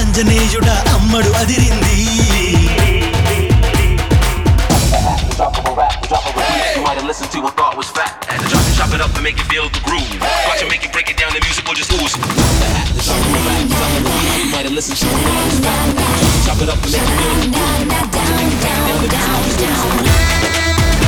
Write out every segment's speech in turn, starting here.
ఆంజనేయుడ అమ్మడు అదిరింది Drop of a rap, drop of a beat. You might have listened to and thought was fat. Had to drop it, chop it up and make it feel the groove. Watch it make it break it down, the music will just ooze. Drop of a rap, drop of a beat. You might have listened to and thought was fat. Had to drop it, chop it up and make it feel the groove. Watch it make it break it down, the music will just ooze.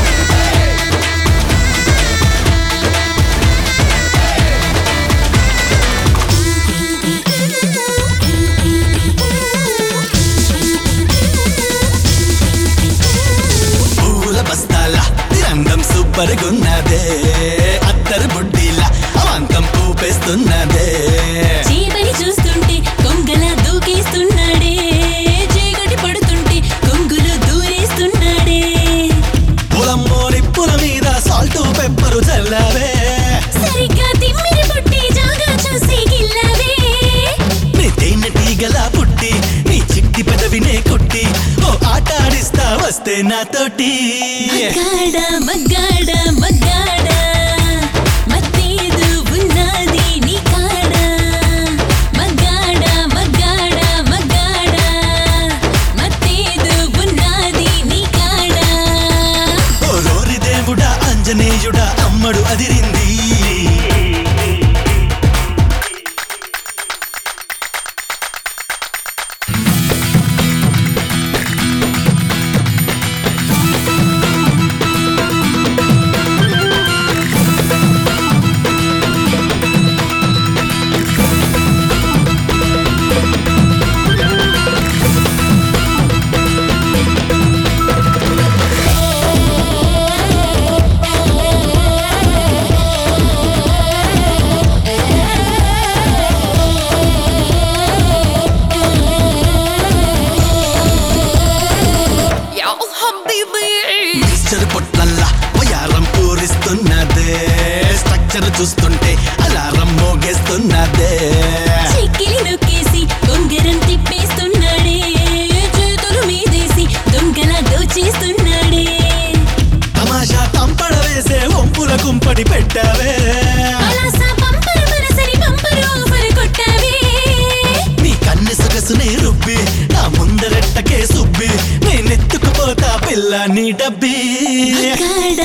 పూల బస్తాల తిరంగం super గున్నదే అత్తరు బుడ్డిల అవంతం పూపేస్తున్నదే చీమని చూస్తుంటే కొంగల దూకేస్తున్నాడే చీకటి పడుతుంటే కొంగులు దూరేస్తున్నాడే పొలమ్మో నిప్పుల మీద salt pepper చల్లవే సరిగ్గా తిమ్మిరి పుట్టి జాగా చూసి గిల్లవే నీ తేనె టీగల పుట్టి నీ చిట్టి పెదవినే కొట్టి ఓ ఆట ఆడిస్తా వస్తే నాతోటి మగ్గాడ మగ్గాడ మగ్గాడ మత్తేదు ఉన్నది నీ కాడ మగ్గాడ మగ్గాడ మగ్గాడ మత్తేదు ఉన్నది నీ కాడ ఓ రోరి దేవుడా ఆంజనేయుడా అమ్మడు అదిరింది يا حبيبي మిక్స్చర్ పొట్లల్లా వయారం పూరిస్తున్నదే స్ట్రక్చర్ చూస్తుంటే అలారం మోగేస్తున్నదే చెక్కిలి నొక్కేసి కొంగరం తిప్పేస్తున్నాడే చేతులు మీదేసి దొంగల దోచేస్తున్నాడే తమాషా తంపడ వేసే వంపుల కుంపడి పెట్టావే పలాస పంపరు మనసరి పంపరు ఆఫర్ కొట్టావే నీ కన్ను సొగసునే రుబ్బి నా ముందరెట్టకే సుబ్బి నేనెత్తుకుపోతా పిల్ల నీ డబ్బి మగ్గాడ